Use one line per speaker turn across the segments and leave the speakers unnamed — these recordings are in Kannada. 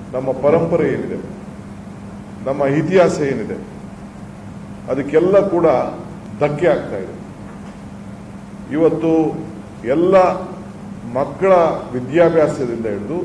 ನಮ್ಮ ಪರಂಪರೆ ಏನಿದೆ ನಮ್ಮ ಇತಿಹಾಸ ಏನಿದೆ ಅದಕ್ಕೆಲ್ಲ ಕೂಡ ಧಕ್ಕೆ ಆಗ್ತಾ ಇದೆ ಇವತ್ತು ಎಲ್ಲ ಮಕ್ಕಳ ವಿದ್ಯಾಭ್ಯಾಸದಿಂದ ಹಿಡಿದು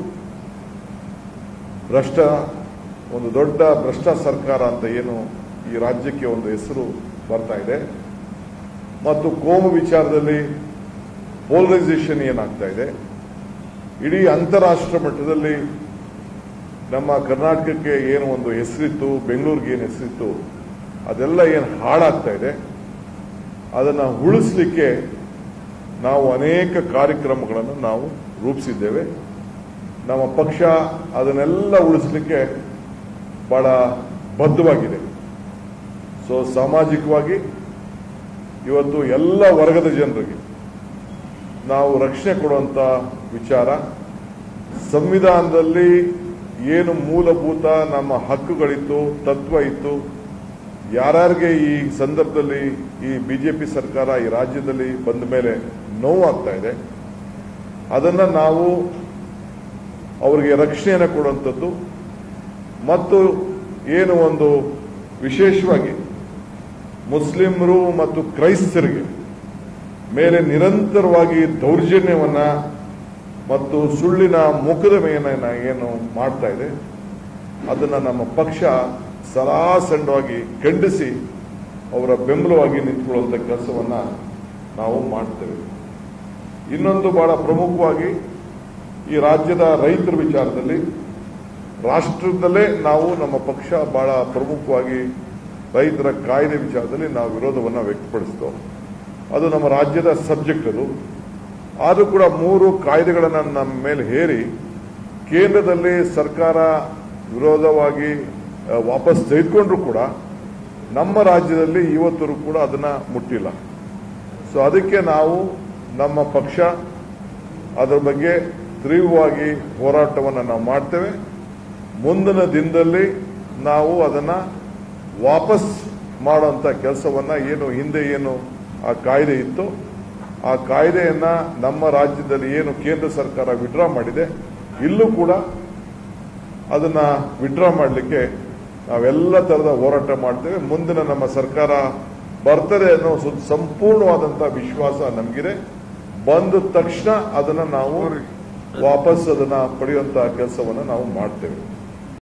ಭ್ರಷ್ಟ ಒಂದು ದೊಡ್ಡ ಭ್ರಷ್ಟ ಸರ್ಕಾರ ಅಂತ ಏನು ಈ ರಾಜ್ಯಕ್ಕೆ ಒಂದು ಹೆಸರು ಬರ್ತಾ ಇದೆ ಮತ್ತು ಕೋಮು ವಿಚಾರದಲ್ಲಿ ಪೋಲರೈಸೇಷನ್ ಏನಾಗ್ತಾ ಇದೆ ಇಡೀ ಅಂತಾರಾಷ್ಟ್ರ ಮಟ್ಟದಲ್ಲಿ ನಮ್ಮ ಕರ್ನಾಟಕಕ್ಕೆ ಏನು ಒಂದು ಹೆಸರಿತ್ತು ಬೆಂಗಳೂರಿಗೆ ಏನು ಹೆಸರಿತ್ತು ಅದೆಲ್ಲ ಏನು ಹಾಳಾಗ್ತಾ ಇದೆ ಅದನ್ನು ಉಳಿಸ್ಲಿಕ್ಕೆ ನಾವು ಅನೇಕ ಕಾರ್ಯಕ್ರಮಗಳನ್ನು ನಾವು ರೂಪಿಸಿದ್ದೇವೆ ನಮ್ಮ ಪಕ್ಷ ಅದನ್ನೆಲ್ಲ ಉಳಿಸ್ಲಿಕ್ಕೆ ಬಹಳ ಬದ್ಧವಾಗಿದೆ ಸೊ ಸಾಮಾಜಿಕವಾಗಿ ಇವತ್ತು ಎಲ್ಲ ವರ್ಗದ ಜನರಿಗೆ ನಾವು ರಕ್ಷಣೆ ಕೊಡುವಂತ ವಿಚಾರ ಸಂವಿಧಾನದಲ್ಲಿ ಏನು ಮೂಲಭೂತ ನಮ್ಮ ಹಕ್ಕುಗಳಿತ್ತು ತತ್ವ ಇತ್ತು ಯಾರ್ಯಾರಿಗೆ ಈ ಸಂದರ್ಭದಲ್ಲಿ ಈ ಬಿಜೆಪಿ ಸರ್ಕಾರ ಈ ರಾಜ್ಯದಲ್ಲಿ ಬಂದ ಮೇಲೆ ನೋವಾಗ್ತಾ ಇದೆ ಅದನ್ನ ನಾವು ಅವರಿಗೆ ರಕ್ಷಣೆಯನ್ನು ಕೊಡುವಂಥದ್ದು ಮತ್ತು ಏನು ಒಂದು ವಿಶೇಷವಾಗಿ ಮುಸ್ಲಿಮರು ಮತ್ತು ಕ್ರೈಸ್ತರಿಗೆ ಮೇಲೆ ನಿರಂತರವಾಗಿ ದೌರ್ಜನ್ಯವನ್ನ ಮತ್ತು ಸುಳ್ಳಿನ ಮುಖದಮೆಯನ್ನ ಏನು ಮಾಡ್ತಾ ಇದೆ ಅದನ್ನ ನಮ್ಮ ಪಕ್ಷ ಸರಾಸಂಡವಾಗಿ ಖಂಡಿಸಿ ಅವರ ಬೆಂಬಲವಾಗಿ ನಿಂತ್ಕೊಳ್ಳುವಂತ ಕೆಲಸವನ್ನ ನಾವು ಮಾಡ್ತೇವೆ ಇನ್ನೊಂದು ಬಹಳ ಪ್ರಮುಖವಾಗಿ ಈ ರಾಜ್ಯದ ರೈತರ ವಿಚಾರದಲ್ಲಿ ರಾಷ್ಟ್ರದಲ್ಲೇ ನಾವು ನಮ್ಮ ಪಕ್ಷ ಬಹಳ ಪ್ರಮುಖವಾಗಿ ರೈತರ ಕಾಯ್ದೆ ವಿಚಾರದಲ್ಲಿ ನಾವು ವಿರೋಧವನ್ನು ವ್ಯಕ್ತಪಡಿಸ್ತೇವೆ ಅದು ನಮ್ಮ ರಾಜ್ಯದ ಸಬ್ಜೆಕ್ಟ್ ಅದು ಆದರೂ ಕೂಡ ಮೂರು ಕಾಯ್ದೆಗಳನ್ನು ನಮ್ಮ ಮೇಲೆ ಹೇರಿ ಕೇಂದ್ರದಲ್ಲಿ ಸರ್ಕಾರ ವಿರೋಧವಾಗಿ ಆ, ವಾಪಸ್ ತೆಗೆದುಕೊಂಡ್ರು ಕೂಡ ನಮ್ಮ ರಾಜ್ಯದಲ್ಲಿ ಇವತ್ತರೂ ಕೂಡ ಅದನ್ನ ಮುಟ್ಟಿಲ್ಲ ಸೊ ಅದಕ್ಕೆ ನಾವು ನಮ್ಮ ಪಕ್ಷ ಅದರ ಬಗ್ಗೆ ತೀವ್ರವಾಗಿ ಹೋರಾಟವನ್ನು ನಾವು ಮಾಡ್ತೇವೆ ಮುಂದಿನ ದಿನದಲ್ಲಿ ನಾವು ಅದನ್ನ ವಾಪಸ್ ಮಾಡುವಂತ ಕೆಲಸವನ್ನ ಏನು ಹಿಂದೆ ಏನು ಆ ಕಾಯ್ದೆ ಇತ್ತು ಆ ಕಾಯ್ದೆಯನ್ನ ನಮ್ಮ ರಾಜ್ಯದಲ್ಲಿ ಏನು ಕೇಂದ್ರ ಸರ್ಕಾರ ವಿಡ್ರಾ ಮಾಡಿದೆ ಇಲ್ಲೂ ಕೂಡ ಅದನ್ನ ವಿಡ್ರಾ ಮಾಡಲಿಕ್ಕೆ ನಾವೆಲ್ಲ ತರದ ಹೋರಾಟ ಮಾಡ್ತೇವೆ ಮುಂದಿನ ನಮ್ಮ ಸರ್ಕಾರ ಬರ್ತದೆ ಅನ್ನೋ ಸು- ಸಂಪೂರ್ಣವಾದಂತಹ ವಿಶ್ವಾಸ ನಮಗಿದೆ ಬಂದ ತಕ್ಷಣ ಅದನ್ನ ನಾವು ವಾಪಸ್ ಅದನ್ನ ಪಡೆಯುವಂತಹ ಕೆಲಸವನ್ನ ನಾವು ಮಾಡ್ತೇವೆ